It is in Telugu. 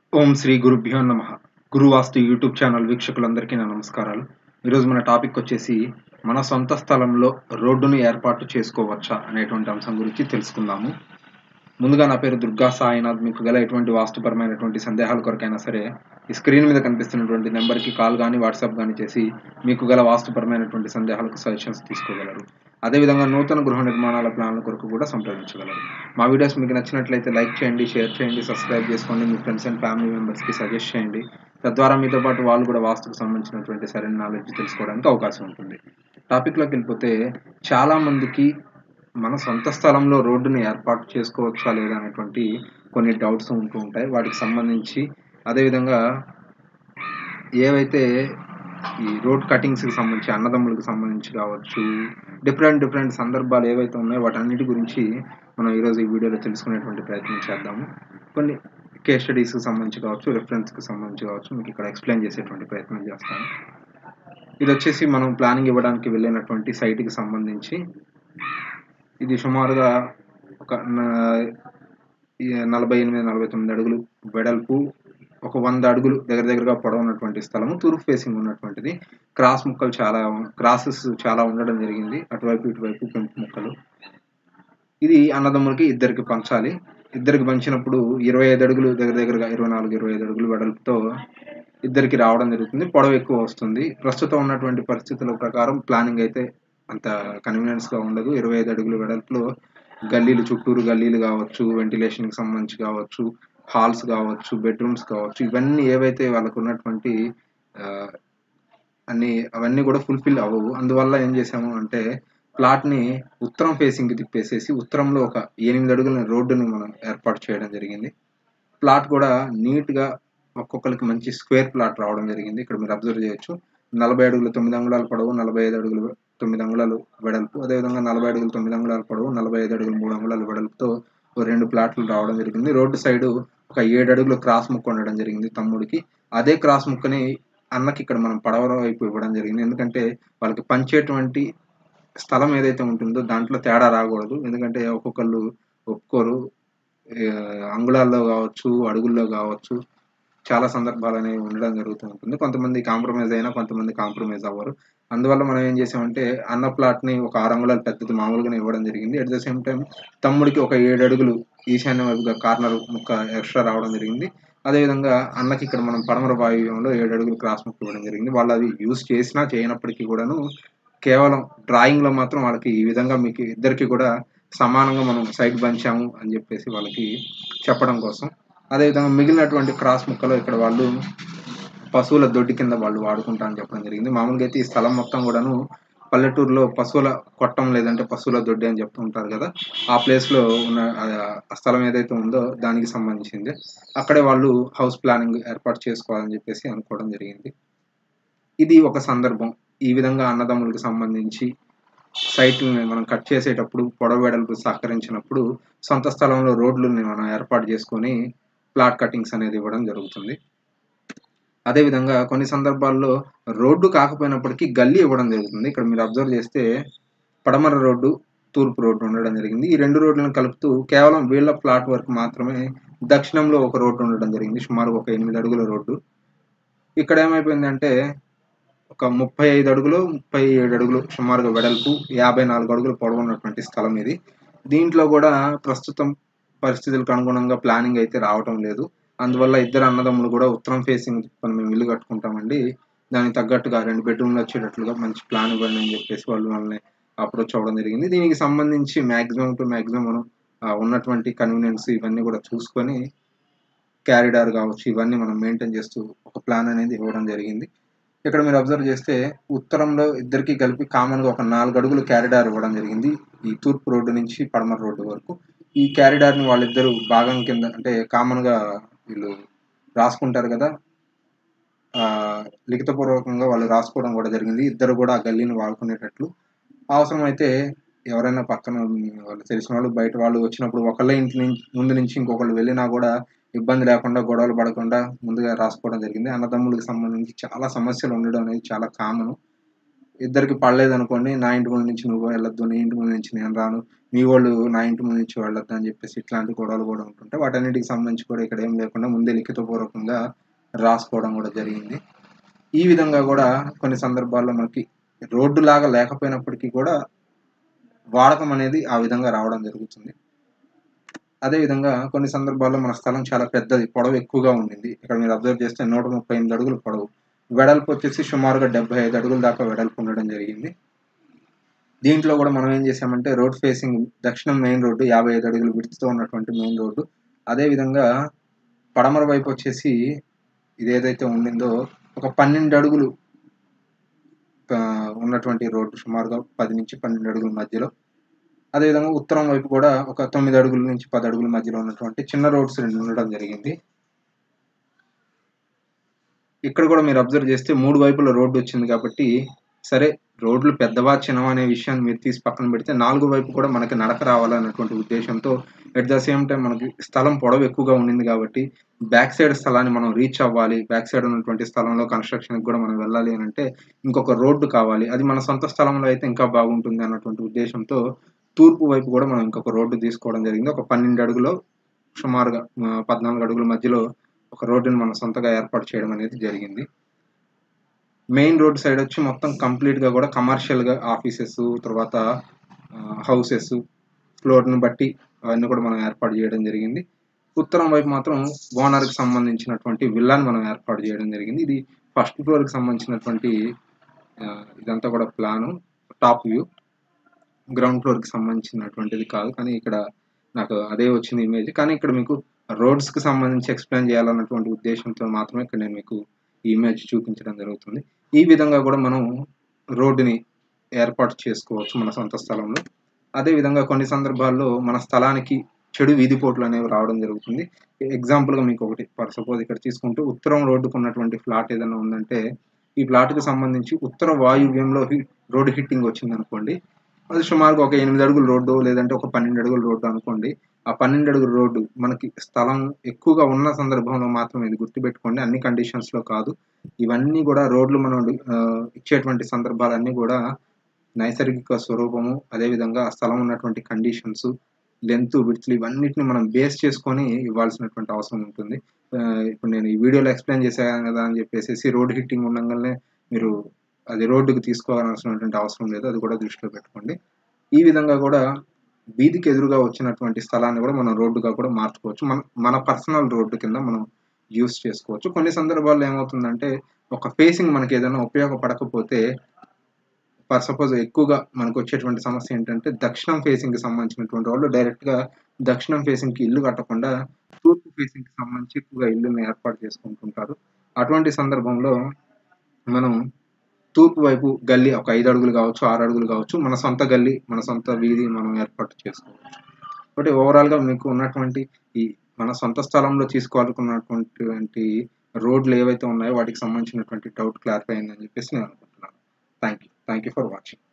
ఓం శ్రీ గురుభ్యో నమ గురువాస్తు యూట్యూబ్ ఛానల్ వీక్షకులందరికీ నా నమస్కారాలు ఈరోజు మన టాపిక్ వచ్చేసి మన సొంత స్థలంలో రోడ్డును ఏర్పాటు చేసుకోవచ్చా అనేటువంటి అంశం గురించి తెలుసుకుందాము ముందుగా నా పేరు దుర్గా సాయినాథ్ మీకు గల ఎటువంటి వాస్తుపరమైనటువంటి సందేహాల కొరకైనా సరే ఈ స్క్రీన్ మీద కనిపిస్తున్నటువంటి నెంబర్కి కాల్ కానీ వాట్సాప్ కానీ చేసి మీకు గల వాస్తుపరమైనటువంటి సందేహాలకు సజెషన్స్ తీసుకోగలరు అదేవిధంగా నూతన గృహ నిర్మాణాల ప్లాన్ల కొరకు కూడా సంప్రదించగలరు మా వీడియోస్ మీకు నచ్చినట్లయితే లైక్ చేయండి షేర్ చేయండి సబ్స్క్రైబ్ చేసుకోండి మీ ఫ్రెండ్స్ అండ్ ఫ్యామిలీ మెంబర్స్కి సజెస్ట్ చేయండి తద్వారా మీతో పాటు వాళ్ళు కూడా వాస్తుకు సంబంధించినటువంటి సరైన నాలెడ్జ్ తెలుసుకోవడానికి అవకాశం ఉంటుంది టాపిక్లోకి వెళ్ళిపోతే చాలామందికి మన సొంత స్థలంలో రోడ్డుని ఏర్పాటు చేసుకోవచ్చా లేదా అనేటువంటి కొన్ని డౌట్స్ ఉంటూ ఉంటాయి వాటికి సంబంధించి అదేవిధంగా ఏవైతే ఈ రోడ్ కటింగ్స్కి సంబంధించి అన్నదమ్ములకు సంబంధించి కావచ్చు డిఫరెంట్ డిఫరెంట్ సందర్భాలు ఏవైతే ఉన్నాయో వాటన్నిటి గురించి మనం ఈరోజు ఈ వీడియోలో తెలుసుకునేటువంటి ప్రయత్నం చేద్దాము కొన్ని కేస్ స్టడీస్కి సంబంధించి కావచ్చు రెఫరెన్స్కి సంబంధించి కావచ్చు మీకు ఇక్కడ ఎక్స్ప్లెయిన్ చేసేటువంటి ప్రయత్నం చేస్తాను ఇది వచ్చేసి మనం ప్లానింగ్ ఇవ్వడానికి వెళ్ళినటువంటి సైట్కి సంబంధించి ఇది సుమారుగా ఒక న- ఈ నలభై ఎనిమిది నలభై తొమ్మిది అడుగులు వెడల్పు ఒక వంద అడుగులు దగ్గర దగ్గరగా పొడవు ఉన్నటువంటి స్థలము తూర్పు ఫేసింగ్ ఉన్నటువంటిది క్రాస్ ముక్కలు చాలా క్రాసెస్ చాలా ఉండడం జరిగింది అటువైపు ఇటువైపు పెంపు ముక్కలు ఇది అన్నదమ్ములకి ఇద్దరికి పంచాలి ఇద్దరికి పంచినప్పుడు ఇరవై ఐదు అడుగులు దగ్గర దగ్గరగా ఇరవై నాలుగు ఇరవై ఐదు అడుగులు వెడల్పుతో ఇద్దరికి రావడం జరుగుతుంది పొడవు ఎక్కువ వస్తుంది ప్రస్తుతం ఉన్నటువంటి పరిస్థితుల ప్రకారం ప్లానింగ్ అయితే అంత కన్వీనియన్స్ గా ఉండదు ఇరవై ఐదు అడుగుల వెడల్పులో గల్లీలు చుట్టూరు గల్లీలు కావచ్చు వెంటిలేషన్ కి సంబంధించి కావచ్చు హాల్స్ కావచ్చు బెడ్రూమ్స్ కావచ్చు ఇవన్నీ ఏవైతే వాళ్ళకు ఉన్నటువంటి ఆ, అన్ని అవన్నీ కూడా ఫుల్ఫిల్ అవ్వవు అందువల్ల ఏం చేసాము అంటే ప్లాట్ ని ఉత్తరం ఫేసింగ్ కి తిప్పేసేసి ఉత్తరంలో ఒక ఎనిమిది అడుగుల రోడ్డుని మనం ఏర్పాటు చేయడం జరిగింది ప్లాట్ కూడా నీట్ గా ఒక్కొక్కరికి మంచి స్క్వేర్ ప్లాట్ రావడం జరిగింది ఇక్కడ మీరు అబ్జర్వ్ చేయొచ్చు నలభై అడుగులు తొమ్మిది అంగుళాల పొడవు నలభై ఐదు అడుగులు తొమ్మిది అంగుళాలు వెడల్పు అదేవిధంగా నలభై అడుగులు తొమ్మిది అంగుళాల పొడవు నలభై ఐదు అడుగులు మూడు అంగుళాల వెడల్పుతో ఓ రెండు ప్లాట్లు రావడం జరిగింది రోడ్డు సైడ్ ఒక ఏడు అడుగులు క్రాస్ ముక్క ఉండడం జరిగింది తమ్ముడికి అదే క్రాస్ ముక్కని అన్నకి ఇక్కడ మనం పడవర వైపు ఇవ్వడం జరిగింది ఎందుకంటే వాళ్ళకి పంచేటువంటి స్థలం ఏదైతే ఉంటుందో దాంట్లో తేడా రాకూడదు ఎందుకంటే ఒక్కొక్కళ్ళు ఒప్పుకోరు ఏ, అంగుళాల్లో కావచ్చు అడుగుల్లో కావచ్చు చాలా సందర్భాలు అనేవి ఉండడం జరుగుతూ ఉంటుంది కొంతమంది కాంప్రమైజ్ అయినా కొంతమంది కాంప్రమైజ్ అవ్వరు అందువల్ల మనం ఏం చేసామంటే అన్న ప్లాట్ ని ఒక ఆరు అంగుళాలు పెద్దది మామూలుగానే ఇవ్వడం జరిగింది అట్ ద సేమ్ టైం తమ్ముడికి ఒక ఏడు అడుగులు ఈశాన్య వైపుగా కార్నర్ ముక్క ఎక్స్ట్రా రావడం జరిగింది అదేవిధంగా అన్నకి ఇక్కడ మనం పడమర వాయువ్యంలో ఏడు అడుగులు క్రాస్ ముక్క ఇవ్వడం జరిగింది వాళ్ళు అది యూజ్ చేసినా చేయనప్పటికీ కూడాను కేవలం డ్రాయింగ్ లో మాత్రం వాళ్ళకి ఈ విధంగా మీకు ఇద్దరికి కూడా సమానంగా మనం సైట్ పంచాము అని చెప్పేసి వాళ్ళకి చెప్పడం కోసం అదేవిధంగా మిగిలినటువంటి క్రాస్ ముక్కలో ఇక్కడ వాళ్ళు పశువుల దొడ్డి కింద వాళ్ళు వాడుకుంటా అని చెప్పడం జరిగింది మామూలుగా అయితే ఈ స్థలం మొత్తం కూడాను పల్లెటూరులో పశువుల కొట్టం లేదంటే పశువుల దొడ్డి అని చెప్తూ ఉంటారు కదా ఆ ప్లేస్ లో ఉన్న ఆ- ఆ స్థలం ఏదైతే ఉందో దానికి సంబంధించింది అక్కడే వాళ్ళు హౌస్ ప్లానింగ్ ఏర్పాటు చేసుకోవాలని చెప్పేసి అనుకోవడం జరిగింది ఇది ఒక సందర్భం ఈ విధంగా అన్నదమ్ములకు సంబంధించి సైట్లని మనం కట్ చేసేటప్పుడు పొడవు వెడల్పు సహకరించినప్పుడు సొంత స్థలంలో రోడ్లని మనం ఏర్పాటు చేసుకొని ప్లాట్ కటింగ్స్ అనేది ఇవ్వడం జరుగుతుంది అదేవిధంగా కొన్ని సందర్భాల్లో రోడ్డు కాకపోయినప్పటికీ గల్లీ ఇవ్వడం జరుగుతుంది ఇక్కడ మీరు అబ్జర్వ్ చేస్తే పడమర రోడ్డు తూర్పు రోడ్డు ఉండడం జరిగింది ఈ రెండు రోడ్లను కలుపుతూ కేవలం వీళ్ళ ప్లాట్ వరకు మాత్రమే దక్షిణంలో ఒక రోడ్డు ఉండడం జరిగింది సుమారు ఒక ఎనిమిది అడుగుల రోడ్డు ఇక్కడ ఏమైపోయిందంటే ఒక ముప్పై ఐదు అడుగులు ముప్పై ఏడు అడుగులు సుమారుగా వెడల్పు యాభై నాలుగు అడుగులు పొడవు ఉన్నటువంటి స్థలం ఇది దీంట్లో కూడా ప్రస్తుతం పరిస్థితులకు అనుగుణంగా ప్లానింగ్ అయితే రావటం లేదు అందువల్ల ఇద్దరు అన్నదమ్ములు కూడా ఉత్తరం ఫేసింగ్ మనం మేము ఇల్లు కట్టుకుంటామండి దానికి తగ్గట్టుగా రెండు బెడ్రూమ్లు వచ్చేటట్లుగా మంచి ప్లాన్ ఇవ్వండి అని చెప్పేసి వాళ్ళు వాళ్ళని అప్రోచ్ అవ్వడం జరిగింది దీనికి సంబంధించి మ్యాక్సిమం టు మ్యాక్సిమం మనం ఆ, ఉన్నటువంటి కన్వీనియన్స్ ఇవన్నీ కూడా చూసుకొని క్యారిడార్ కావచ్చు ఇవన్నీ మనం మెయింటైన్ చేస్తూ ఒక ప్లాన్ అనేది ఇవ్వడం జరిగింది ఇక్కడ మీరు అబ్జర్వ్ చేస్తే ఉత్తరంలో ఇద్దరికి కలిపి కామన్ గా ఒక నాలుగు అడుగులు క్యారిడార్ ఇవ్వడం జరిగింది ఈ తూర్పు రోడ్డు నుంచి పడమర రోడ్డు వరకు ఈ క్యారిడార్ ని వాళ్ళిద్దరు భాగం కింద అంటే కామన్ గా వీళ్ళు రాసుకుంటారు కదా ఆ లిఖితపూర్వకంగా వాళ్ళు రాసుకోవడం కూడా జరిగింది ఇద్దరు కూడా ఆ గల్లీని వాడుకునేటట్లు అవసరమైతే ఎవరైనా పక్కన వాళ్ళు తెలిసిన వాళ్ళు బయట వాళ్ళు వచ్చినప్పుడు ఒకళ్ళ ఇంటి నుంచి ముందు నుంచి ఇంకొకళ్ళు వెళ్ళినా కూడా ఇబ్బంది లేకుండా గొడవలు పడకుండా ముందుగా రాసుకోవడం జరిగింది అన్నదమ్ములకు సంబంధించి చాలా సమస్యలు ఉండడం అనేది చాలా కామన్ ఇద్దరికి పడలేదు అనుకోండి నా ఇంటి ముందు నుంచి నువ్వు వెళ్ళొద్దు నీ ఇంటి ముందు నుంచి నేను రాను మీ వాళ్ళు నా ఇంటి ముందు నుంచి వెళ్ళొద్దు అని చెప్పేసి ఇట్లాంటి గొడవలు కూడా ఉంటుంటాయి వాటన్నిటికి సంబంధించి కూడా ఇక్కడ ఏం లేకుండా ముందే లిఖితపూర్వకంగా రాసుకోవడం కూడా జరిగింది ఈ విధంగా కూడా కొన్ని సందర్భాల్లో మనకి రోడ్డు లాగా లేకపోయినప్పటికీ కూడా వాడకం అనేది ఆ విధంగా రావడం జరుగుతుంది అదేవిధంగా కొన్ని సందర్భాల్లో మన స్థలం చాలా పెద్దది పొడవు ఎక్కువగా ఉండింది ఇక్కడ మీరు అబ్జర్వ్ చేస్తే నూట ముప్పై ఎనిమిది అడుగులు పొడవు వెడల్పు వచ్చేసి సుమారుగా డెబ్బై ఐదు అడుగుల దాకా వెడల్పు ఉండడం జరిగింది దీంట్లో కూడా మనం ఏం చేసామంటే రోడ్ ఫేసింగ్ దక్షిణం మెయిన్ రోడ్డు యాభై ఐదు అడుగులు విడుచుతో ఉన్నటువంటి మెయిన్ రోడ్డు అదేవిధంగా పడమర వైపు వచ్చేసి ఇది ఏదైతే ఉండిందో ఒక పన్నెండు అడుగులు ఆ, ఉన్నటువంటి రోడ్డు సుమారుగా పది నుంచి పన్నెండు అడుగుల మధ్యలో అదేవిధంగా ఉత్తరం వైపు కూడా ఒక తొమ్మిది అడుగుల నుంచి పది అడుగుల మధ్యలో ఉన్నటువంటి చిన్న రోడ్స్ రెండు ఉండడం జరిగింది ఇక్కడ కూడా మీరు అబ్జర్వ్ చేస్తే మూడు వైపుల రోడ్డు వచ్చింది కాబట్టి సరే రోడ్లు పెద్దవా చిన్నవా అనే విషయాన్ని మీరు తీసి పక్కన పెడితే నాలుగు వైపు కూడా మనకి నడక రావాలన్నటువంటి ఉద్దేశంతో ఎట్ ద సేమ్ టైం మనకి స్థలం పొడవు ఎక్కువగా ఉండింది కాబట్టి బ్యాక్ సైడ్ స్థలాన్ని మనం రీచ్ అవ్వాలి బ్యాక్ సైడ్ ఉన్నటువంటి స్థలంలో కన్స్ట్రక్షన్కి కూడా మనం వెళ్ళాలి అని అంటే ఇంకొక రోడ్డు కావాలి అది మన సొంత స్థలంలో అయితే ఇంకా బాగుంటుంది అన్నటువంటి ఉద్దేశంతో తూర్పు వైపు కూడా మనం ఇంకొక రోడ్డు తీసుకోవడం జరిగింది ఒక పన్నెండు అడుగులో సుమారుగా ఆ, పద్నాలుగు అడుగుల మధ్యలో ఒక రోడ్డుని మనం సొంతగా ఏర్పాటు చేయడం అనేది జరిగింది మెయిన్ రోడ్ సైడ్ వచ్చి మొత్తం కంప్లీట్గా కూడా కమర్షియల్గా ఆఫీసెస్ తర్వాత హౌసెస్ ఫ్లోర్ని బట్టి అవన్నీ కూడా మనం ఏర్పాటు చేయడం జరిగింది ఉత్తరం వైపు మాత్రం ఓనర్కి సంబంధించినటువంటి విల్లాని మనం ఏర్పాటు చేయడం జరిగింది ఇది ఫస్ట్ ఫ్లోర్కి సంబంధించినటువంటి ఆ, ఇదంతా కూడా ప్లాను టాప్ వ్యూ గ్రౌండ్ ఫ్లోర్కి సంబంధించినటువంటిది కాదు కానీ ఇక్కడ నాకు అదే వచ్చింది ఇమేజ్ కానీ ఇక్కడ మీకు రోడ్స్కి సంబంధించి ఎక్స్ప్లెయిన్ చేయాలన్నటువంటి ఉద్దేశంతో మాత్రమే ఇక్కడ నేను మీకు ఈ ఇమేజ్ చూపించడం జరుగుతుంది ఈ విధంగా కూడా మనం రోడ్డుని ఏర్పాటు చేసుకోవచ్చు మన సొంత స్థలంలో అదే విధంగా కొన్ని సందర్భాల్లో మన స్థలానికి చెడు వీధిపోట్లు అనేవి రావడం జరుగుతుంది ఎగ్జాంపుల్గా మీకు ఒకటి ఫర్ సపోజ్ ఇక్కడ తీసుకుంటూ ఉత్తరం రోడ్డుకు ఉన్నటువంటి ఫ్లాట్ ఏదైనా ఉందంటే ఈ ఫ్లాట్కి సంబంధించి ఉత్తర వాయువ్యంలో హి- రోడ్డు హిట్టింగ్ వచ్చింది అనుకోండి అది సుమారుగా ఒక ఎనిమిది అడుగుల రోడ్డు లేదంటే ఒక పన్నెండు అడుగుల రోడ్డు అనుకోండి ఆ పన్నెండు అడుగుల రోడ్డు మనకి స్థలం ఎక్కువగా ఉన్న సందర్భంలో మాత్రం ఇది గుర్తుపెట్టుకోండి అన్ని కండిషన్స్ లో కాదు ఇవన్నీ కూడా రోడ్లు మనం ఆ, ఇచ్చేటువంటి సందర్భాలన్నీ కూడా నైసర్గిక స్వరూపము అదేవిధంగా ఆ స్థలం ఉన్నటువంటి కండిషన్స్ లెంత్ విడ్త్లు ఇవన్నిటిని మనం బేస్ చేసుకొని ఇవ్వాల్సినటువంటి అవసరం ఉంటుంది ఆ, ఇప్పుడు నేను ఈ వీడియోలో ఎక్స్ప్లెయిన్ చేశాను కదా అని చెప్పేసి రోడ్ హిట్టింగ్ ఉండగానే మీరు అది రోడ్డుకి తీసుకోవాల్సినటువంటి అవసరం లేదు అది కూడా దృష్టిలో పెట్టుకోండి ఈ విధంగా కూడా వీధికి ఎదురుగా వచ్చినటువంటి స్థలాన్ని కూడా మనం రోడ్డుగా కూడా మార్చుకోవచ్చు మన మన పర్సనల్ రోడ్డు కింద మనం యూస్ చేసుకోవచ్చు కొన్ని సందర్భాల్లో ఏమవుతుందంటే ఒక ఫేసింగ్ మనకి ఏదైనా ఉపయోగపడకపోతే ఫర్ సపోజ్ ఎక్కువగా మనకు వచ్చేటువంటి సమస్య ఏంటంటే దక్షిణం ఫేసింగ్ కి సంబంధించినటువంటి వాళ్ళు డైరెక్ట్ గా దక్షిణం ఫేసింగ్ కి ఇల్లు కట్టకుండా తూర్పు ఫేసింగ్ కి సంబంధించి ఎక్కువగా ఇల్లుని ఏర్పాటు చేసుకుంటుంటారు అటువంటి సందర్భంలో మనం తూర్పు వైపు గల్లీ ఒక ఐదు అడుగులు కావచ్చు ఆరు అడుగులు కావచ్చు మన సొంత గల్లీ మన సొంత వీధి మనం ఏర్పాటు చేసుకోవచ్చు కాబట్టి ఓవరాల్ గా మీకు ఉన్నటువంటి ఈ మన సొంత స్థలంలో తీసుకోవాలనుకున్నటువంటి రోడ్లు ఏవైతే ఉన్నాయో వాటికి సంబంధించినటువంటి డౌట్ క్లారిఫై అయిందని చెప్పేసి నేను అనుకుంటున్నాను thank you thank you for watching